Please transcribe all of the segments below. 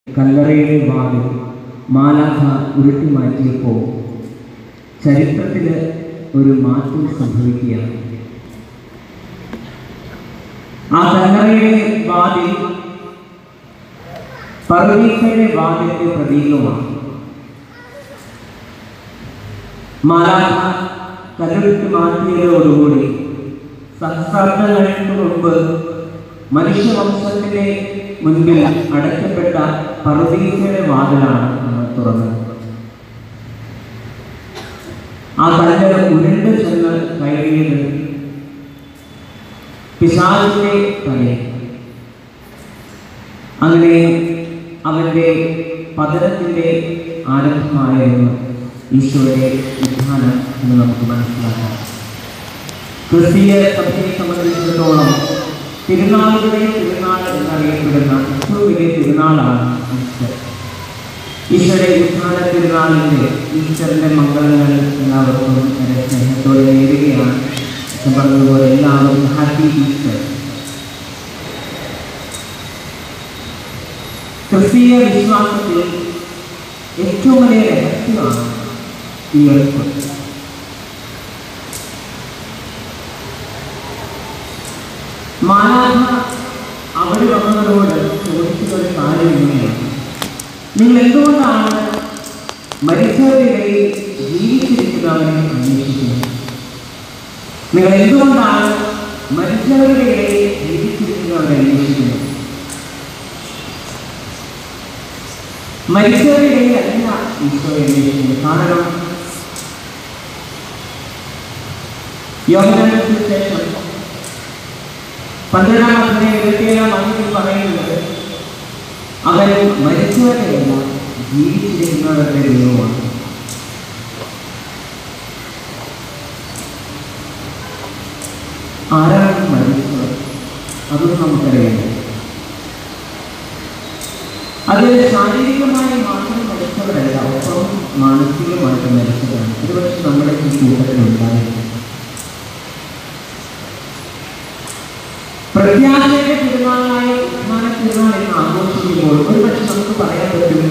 കല്ലറയുടെ വാതിൽ മാലാഖ ഉരുട്ടി മാറ്റിയപ്പോൾ ചരിത്രത്തിൽ ഒരു മാറ്റം സംഭവിക്കുകയാണ് ആ കല്ലറയുടെ വാതിൽ പർവീസയുടെ വാതിലിന്റെ പ്രതീകമാണ് മാലാഖ കല്ലെടുത്ത് മാറ്റിയതോടുകൂടി സഹസ്രാബ്ദങ്ങൾക്ക് മുമ്പ് മനുഷ്യവംശത്തിന്റെ മുൻപിൽ അടയ്ക്കപ്പെട്ട പർവീസയുടെ വാതിലാണ് നമ്മൾ തുറന്നത് ആ കല്ല് ഉരുണ്ട് ചെന്ന് കയറിയത് പിശാചിന്റെ തലയിൽ അങ്ങനെ അവന്റെ പതനത്തിന്റെ ആരംഭമായിരുന്നു ഈശോയുടെ ഉദ്ധാനം എന്ന് നമുക്ക് മനസ്സിലാക്കാം ക്രിസ്തീയ സഭയെ സംബന്ധിച്ചിടത്തോളം തിരുനാളുകളുടെ തിരുനാൾ എന്നറിയപ്പെടുന്ന ഏറ്റവും വലിയ തിരുനാളാണ് ഈസ്റ്റർ ഈശോയുടെ ഉദ്ധാന തിരുനാളിൻ്റെ ഈസ്റ്ററിൻ്റെ മംഗളങ്ങൾ എല്ലാവർക്കും വളരെ സ്നേഹത്തോടെ നേരുകയാണ് ഞാൻ പറഞ്ഞതുപോലെ എല്ലാവർക്കും ഹാപ്പി ഈസ്റ്റർ ക്രിസ്തീയ വിശ്വാസത്തിൽ ഏറ്റവും വലിയ രഹസ്യമാണ് ഈ എളുപ്പം മാലാഖ അവർ വന്നവരോട് ചോദിക്കുന്ന ഒരു കാര്യം ഇങ്ങനെയാണ് നിങ്ങൾ എന്തുകൊണ്ടാണ് മരിച്ചവരിടയിൽ ജീവിച്ചിരിക്കുന്നവരെ അന്വേഷിക്കുന്നത് നിങ്ങൾ എന്തുകൊണ്ടാണ് മരിച്ചവരുടെ ഇടയിൽ ജീവിച്ചിരിക്കുന്നവരെ അന്വേഷിക്കുന്നത് മരിച്ചവരുടെ ഇടയിൽ അല്ല ഈശോയെ അന്വേഷിക്കുന്നത് കാരണം യോഹനാന്റെ സുവിശേഷം പന്ത്രണ്ടാം അധ്യായം ഇരുപത്തിയേഴാം വാക്യത്തിൽ പറയുന്നത് അവൻ മരിച്ചവരെയല്ല ജീവിച്ചിരിക്കുന്നവരുടെ ദൈവമാണ് ആരാണ് മരിച്ചവർ അതൊന്നും നമുക്കറിയില്ല അത് ശാരീരികമായി മാത്രം മരിച്ചവരല്ല ഒപ്പം മാനസികമായിട്ട് മരിച്ചതാണ് ഒരുപക്ഷെ നമ്മുടെ ഈ കൂട്ടത്തിൽ ഉണ്ടായിരിക്കും പ്രത്യാശയുടെ തിരുനാളായ ഉത്ഥാന തിരുനാൾ എന്ന് ആഘോഷിക്കുമ്പോൾ ഒരുപക്ഷെ നമുക്ക് പറയാൻ പറ്റും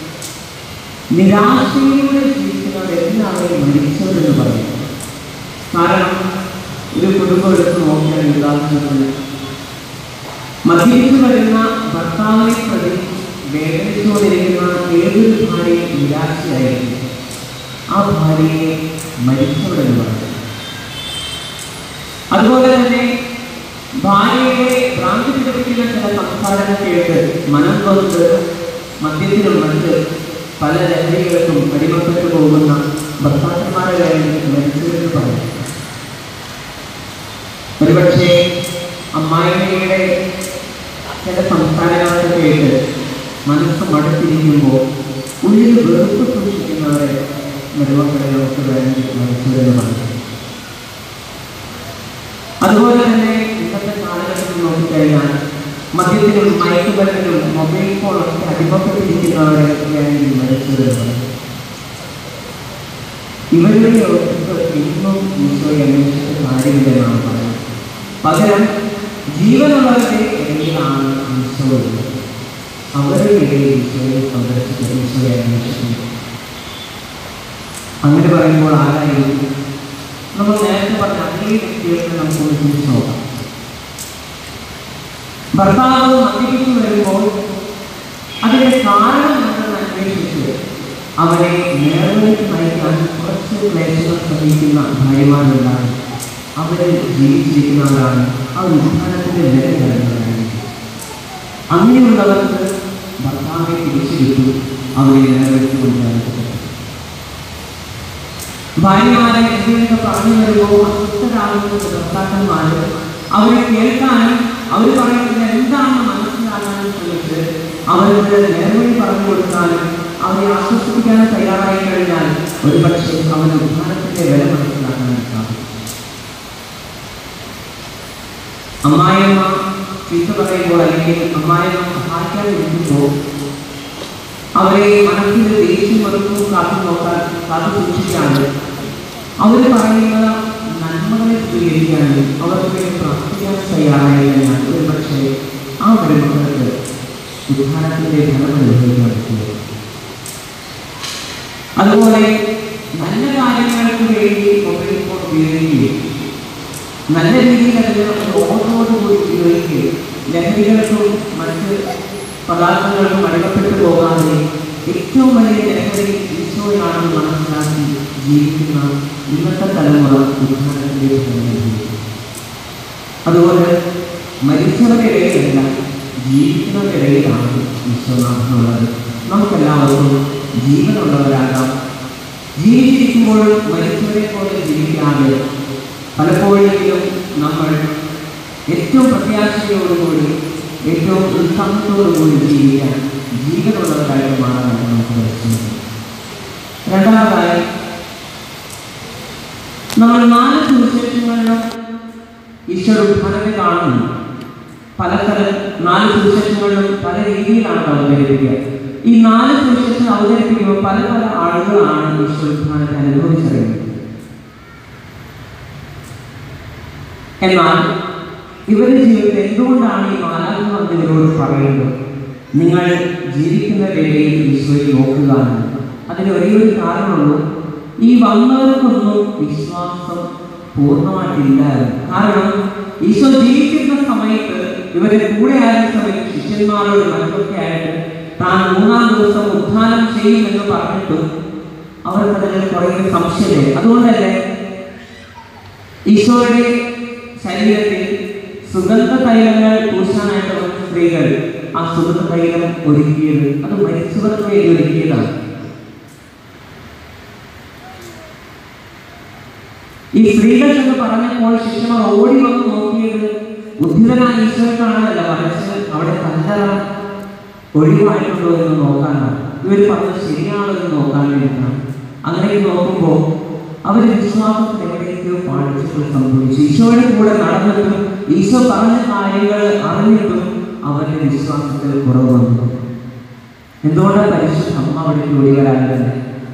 നിരാശയിലൂടെ ജീവിക്കുന്നവർ എല്ലാവരെയും മരിച്ചവരെന്ന് പറയും കാരണം ഒരു കുടുംബം എടുത്ത് നോക്കിയാൽ ഉദാഹരണത്തിന് മദ്യപിച്ചു വരുന്ന ഭർത്താവിനെ പ്രതി വേദനിച്ചുകൊണ്ടിരിക്കുന്ന ഏതൊരു ഭാര്യയും നിരാശയായിരിക്കും ആ ഭാര്യയെ മരിച്ചവരെന്ന് പറയും അതുപോലെ തന്നെ ഭാര്യയുടെ ഭ്രാന്തി പിടിപ്പിക്കുന്ന ചില സംസാരങ്ങൾ കേട്ട് മനം കൊണ്ട് മദ്യത്തിലും മറ്റ് പല ലഹരികൾക്കും അടിമപ്പെട്ടു പോകുന്ന ഭർത്താക്കന്മാരെ കാര്യം മരിച്ചവരെന്ന് പറയും ഒരുപക്ഷെ അമ്മായിമ്മയുടെ ചില സംസാരങ്ങളൊക്കെ കേട്ട് മനസ്സ് മടുത്തിരിക്കുമ്പോൾ ഉള്ളിൽ വെറുപ്പ് സൂക്ഷിക്കുന്നവരെ മരുമക്കളെ നമുക്ക് വേണ്ടി മരിച്ചവരെന്ന് പറയും അതുപോലെ തന്നെ ഇന്നത്തെ കാലഘട്ടത്തിൽ നോക്കിക്കഴിഞ്ഞാൽ മദ്യത്തിലും മയക്കുമരുന്നിലും മൊബൈൽ ഫോണൊക്കെ അടിമപ്പെട്ടിരിക്കുന്നവരെ വേണമെങ്കിൽ മരിച്ചവരുണ്ട് ഇവരുടെ യോഗത്തിൽ ഇന്നും ഈശോയെ അന്വേഷിച്ച കാര്യമില്ലെന്നാണ് പറയുന്നത് പകരം ജീവനുള്ളവരുടെ ഇടയിലാണ് ഈശോ ഉള്ളത് അവരുടെ ഇടയിൽ ഈശോയെ സന്ദർശിച്ച് ഈശോയെ അന്വേഷിക്കുന്നു അങ്ങനെ പറയുമ്പോൾ ആരായിരിക്കും നമ്മൾ നേരത്തെ പറഞ്ഞ അതേ വ്യക്തികൾക്ക് നമുക്കൊന്ന് ചിന്തിച്ചു നോക്കാം ഭർത്താവ് മദ്യപിച്ചു വരുമ്പോൾ അതിന്റെ കാരണം എന്തെന്ന് അന്വേഷിച്ച് അവരെ നേർവഴിക്ക് നയിക്കാൻ കുറച്ച് ക്ലേശങ്ങൾ ശ്രമിക്കുന്ന ഭാര്യമാരുണ്ടാകും അവരെ ജീവിച്ചിരിക്കുന്നവരാണ് ആ ഉദ്ധാനത്തിന്റെ വില നൽകുന്നവരായിരിക്കും അങ്ങനെയുള്ളവർക്ക് ഭർത്താവിനെ തിരിച്ചു കിട്ടും അവരെ നേർവഴിക്ക് കൊണ്ടുവരാൻ ഭാര്യമാരെ എന്തെങ്കിലുമൊക്കെ പറഞ്ഞു വരുമ്പോൾ അസ്വസ്ഥരാകുന്ന ഭർത്താക്കന്മാർ അവരെ കേൾക്കാനും അവർ പറയുന്നത് എന്താണെന്ന് മനസ്സിലാക്കാനും ശ്രമിച്ച് അവരുടെ നേർവഴി പറഞ്ഞു കൊടുക്കാനും അവരെ ആശ്വസിപ്പിക്കാനും തയ്യാറായി കഴിഞ്ഞാൽ ഒരു പക്ഷേ അവന് ഉദ്ധാനത്തിന്റെ വില മനസ്സിലാക്കാൻ സാധിക്കും അമ്മായിയമ്മ ചീത്ത പറയുമ്പോൾ അല്ലെങ്കിൽ അമ്മായിയമ്മ സഹായിക്കാൻ വിളിക്കുമ്പോൾ അവരെ മനസ്സിൽ ദേഷ്യം വെറുപ്പും കാത്തു നോക്കാൻ കാത്തു സൂക്ഷിക്കാണ്ട് അവർ പറയുന്ന നന്മകളെ സ്വീകരിക്കാനും അവർക്ക് വേണ്ടി പ്രാർത്ഥിക്കാൻ തയ്യാറായി കഴിഞ്ഞാൽ ഒരു പക്ഷേ ആ മരുമക്കൾക്ക് ഉദ്ധാനത്തിന്റെ ഫലം അനുഭവിക്കാൻ പറ്റുമോ അതുപോലെ നല്ല കാര്യങ്ങൾക്ക് വേണ്ടി മൊബൈൽ ഫോൺ ഉപയോഗിക്കുകയും നല്ല രീതിയിൽ അതിന് ഒരു ഓർമ്മയോടുകൂടി ഉപയോഗിക്കുകയും ലഹരികൾക്കും മറ്റ് പദാർത്ഥങ്ങൾക്കും അടിമപ്പെട്ടു പോകാതെ ഏറ്റവും വലിയ ലഹരി ഈശോയാണെന്ന് മനസ്സിലാക്കി ജീവിക്കുന്ന ഇന്നത്തെ തലമുറ ഉദ്ധാനത്തിൻ്റെ ഫലം അനുഭവിക്കും അതുപോലെ മരിച്ചവരിടയിലല്ല ജീവിക്കുന്നവരിടയിലാണ് ഈശോനാഥനുള്ളത് നമുക്കെല്ലാവർക്കും ജീവനുള്ളവരാകാം ജീവിച്ചിരിക്കുമ്പോഴും മരിച്ചവരെ പോലെ ജീവിക്കാതെ പലപ്പോഴെങ്കിലും നമ്മൾ ഏറ്റവും പ്രത്യാശയോടുകൂടി ഏറ്റവും ഉത്സാഹത്തോടുകൂടി ജീവിക്കാൻ ജീവനുള്ളവരായിട്ട് മാറാനാണ് നമുക്ക് പരിശ്രമിക്കുന്നത് രണ്ടാമതായി നമ്മൾ നാല് സുവിശേഷങ്ങളിലും ഈശ്വര ഉത്ഥാനത്തെ കാണുന്നു പല സ്ഥലം നാല് സുവിശേഷങ്ങളിലും പല രീതിയിലാണ് അവതരിപ്പിക്കുക ഈ നാല് സുവിശേഷം അവതരിപ്പിക്കുമ്പോൾ പല പല ആളുകളാണ് ഈശ്വര ഉത്ഥാനത്തെ അനുഭവിച്ചറിയുന്നത് എന്നാൽ ഇവരുടെ ജീവിതത്തിൽ എന്തുകൊണ്ടാണ് ഈ നാലാമത് വന്ന് ഇവരോട് പറയുന്നത് നിങ്ങൾ ജീവിക്കുന്ന വേളയിൽ ഈശോയെ നോക്കുക എന്ന്. അതിന് ഒരേ ഒരു കാരണമുള്ളൂ ഈ വന്നവർക്കൊന്നും വിശ്വാസം പൂർണ്ണമായിട്ടില്ല എന്ന്. കാരണം ഈശോ ജീവിക്കുന്ന സമയത്ത് ഇവരുടെ കൂടെ ആയിരുന്ന സമയത്ത് ശിഷ്യന്മാരോട് മറ്റൊക്കെ ആയിട്ട് താൻ മൂന്നാം ദിവസം ഉത്ഥാനം ചെയ്യുമെന്ന് പറഞ്ഞിട്ടും അവർക്കതിൽ കുറേ സംശയമില്ല അതുകൊണ്ടല്ലേ ഈശോയുടെ ശരീരത്തിൽ സുഗന്ധ തൈലങ്ങൾ പൂശാനായിട്ട് വന്ന സ്ത്രീകൾ ആ സുഗന്ധ തൈലം ഒരുക്കിയത് അത് മരിച്ചവർക്ക് വേണ്ടി ഒരുക്കിയതാണ് ഈ സ്ത്രീകൾ എന്ന് പറഞ്ഞപ്പോൾ ശിഷ്യന്മാർ ഓടി വന്ന് നോക്കിയത് ബുദ്ധിതനായ ഈശോയെ കാണാനല്ല മറിച്ച് അവിടെ കല്ലറ ഒഴിവായിട്ടുണ്ടോ എന്ന് നോക്കാനാണ് ഇവർ പറഞ്ഞത് ശരിയാണോ എന്ന് നോക്കാൻ വേണ്ടിയിട്ടാണ് അങ്ങനെ നോക്കുമ്പോൾ അവർ വിശ്വാസത്തിൽ എവിടെയൊക്കെയോ പാടിച്ചപ്പോൾ സംഭവിച്ചു ഈശോയുടെ കൂടെ നടന്നിട്ടും ഈശോ പറഞ്ഞ കാര്യങ്ങൾ അറിഞ്ഞിട്ടും അവരുടെ വിശ്വാസത്തിൽ കുറവ് വന്നു എന്തുകൊണ്ടാണ് പരിശുദ്ധ അമ്മ അവിടെ ജോലി വരാറുണ്ട്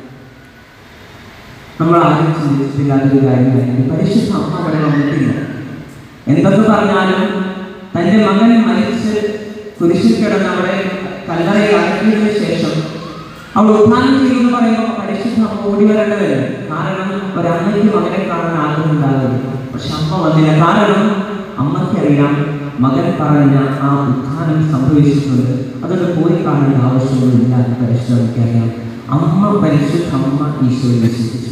നമ്മൾ ആരും ചിന്തിച്ചിട്ടില്ലാത്തൊരു കാര്യമായിരുന്നു പരിശുദ്ധ അമ്മ അവിടെ വന്നിട്ടില്ല എന്തൊക്കെ പറഞ്ഞാലും തൻ്റെ മകൻ മരിച്ച് കുരിശിൽ കിടന്ന് അവിടെ കല്ലറയിൽ അടക്കിയതിനു ശേഷം അവൾ ഉദ്ധാനം ചെയ്യുമെന്ന് പറയുമ്പോൾ പരിശുദ്ധ അമ്മ ഓടി വരേണ്ടതല്ലേ കാരണം ഒരമ്മയ്ക്ക് മകനെ കാണാൻ ആഗ്രഹമുണ്ടാകും പക്ഷെ അമ്മ വന്നില്ല കാരണം അമ്മയ്ക്കറിയാം മകൻ പറഞ്ഞ ആ ഉത്ഥാനം സംഭവിച്ചിട്ടുണ്ട് അതുകൊണ്ട് പോയി കാണേണ്ട ആവശ്യമൊന്നുമില്ല എന്ന് പരിശുദ്ധമയ്ക്കറിയാം അമ്മ പരിശുദ്ധ അമ്മ ഈശോയെ വിശ്വസിച്ചു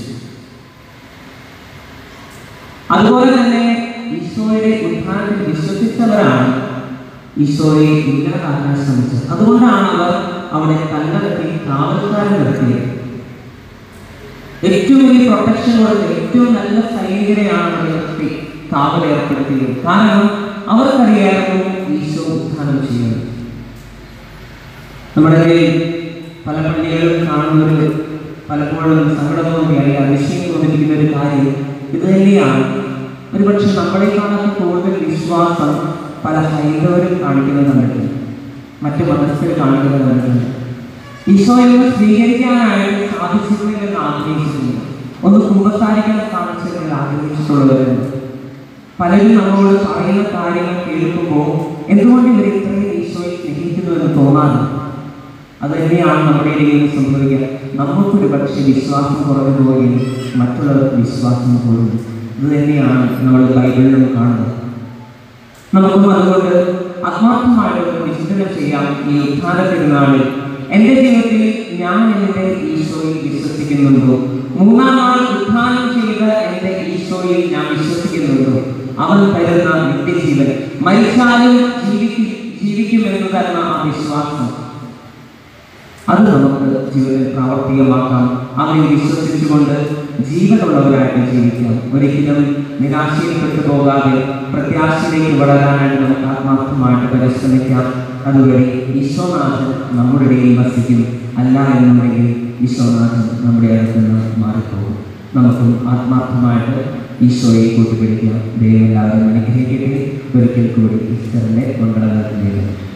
അതുപോലെ തന്നെ ഈശോയുടെ ഉത്ഥാനത്തിൽ വിശ്വസിച്ചവരാണ് ഈശോയെ ഇല്ലാതാക്കാൻ ശ്രമിച്ചത് അതുകൊണ്ടാണ് അവർ അവിടെ കല്ലറത്തിൽ കാവൽക്കാരൻ നിർത്തിയത് ഏറ്റവും വലിയ പ്രൊട്ടക്ഷൻ കൊടുത്ത് ഏറ്റവും നല്ല സൈനികരെയാണ് അവിടെ നിർത്തി കാവൽ ഏർപ്പെടുത്തിയത് കാരണം അവർക്കറിയായിരുന്നു ഈശോ ഉത്ഥാനം ചെയ്യുന്നത് നമ്മുടെ കയ്യിൽ പല പള്ളികളിലും കാണുന്ന ഒരു പലപ്പോഴും സങ്കടമൊക്കെ അറിയാം വിഷയം തോന്നിപ്പിക്കുന്ന ഒരു കാര്യം ഇത് തന്നെയാണ് ഒരുപക്ഷെ നമ്മളെക്കാളൊക്കെ കൂടുതൽ വിശ്വാസം പല ഹൈന്ദവരും കാണിക്കുന്നത് കണ്ടിട്ടുണ്ട് മറ്റ് മതസ്ഥർ കാണിക്കുന്നത് കണ്ടിട്ടുണ്ട് ഈശോയെ സ്വീകരിക്കാനായിട്ട് സാധിച്ചിരുന്നില്ലെന്ന് ആഗ്രഹിച്ചിട്ടുണ്ട് ഒന്ന് കുമ്പസാരിക്കാൻ സാധിച്ചിരുന്നില്ല ആഗ്രഹിച്ചിട്ടുള്ളവരുണ്ട് പലരും നമ്മളോട് പറയുന്ന കാര്യങ്ങൾ കേൾക്കുമ്പോൾ എന്തുകൊണ്ട് ഇവർ ഇത്രയും ഈശോയെ സ്നേഹിക്കുന്നു എന്ന് തോന്നാറുണ്ട് അത് തന്നെയാണ് നമ്മുടെ ഇടയിൽ സംഭവിക്കുക നമുക്കൊരു പക്ഷേ വിശ്വാസം കുറഞ്ഞു പോവുകയും മറ്റുള്ളവർക്ക് വിശ്വാസം കൂടും ഇത് തന്നെയാണ് നമ്മൾ ബൈബിളിലും കാണുന്നത് നമുക്കും അതുകൊണ്ട് ആത്മാർത്ഥമായിട്ട് ഒരു ചിന്തനം ചെയ്യാം ഈ ഉത്ഥാന പെരുന്നാളിൽ എൻ്റെ ജീവിതത്തിൽ ഞാൻ എൻ്റെ ഈശോയിൽ വിശ്വസിക്കുന്നുണ്ടോ മൂന്നാം നാൾ ഉത്ഥാനം ചെയ്ത എൻ്റെ ഈശോയിൽ ഞാൻ വിശ്വസിക്കുന്നുണ്ടോ അവൻ തരുന്ന നിത്യജീവൻ മരിച്ചാലും ജീവിക്കും ജീവിക്കുമെന്ന് തരുന്ന ആ വിശ്വാസം അത് നമുക്ക് ജീവിതത്തിൽ പ്രാവർത്തികമാക്കാം അവനെ വിശ്വസിച്ചുകൊണ്ട് ജീവനുള്ളവരായിട്ട് ജീവിക്കാം ഒരിക്കലും നിരാശയിൽപ്പെട്ടു പോകാതെ പ്രത്യാശയിലേക്ക് വളരാനായിട്ട് നമുക്ക് ആത്മാർത്ഥമായിട്ട് പരിശ്രമിക്കാം അതുവഴി ഈശോനാഥൻ നമ്മുടെ ഇടയിൽ വസിക്കും അല്ല എന്നുണ്ടെങ്കിൽ ഈശോനാഥൻ നമ്മുടെ അടുത്ത് നിന്ന് മാറിപ്പോകും നമുക്കും ആത്മാർത്ഥമായിട്ട് ഈശോയെ കൂട്ടുപിടിക്കാം ദൈവം എല്ലാവരും അനുഗ്രഹിക്കട്ടെ ഒരിക്കൽ കൂടി ഈസ്റ്ററിന്റെ മംഗളങ്ങൾ നേരുന്നു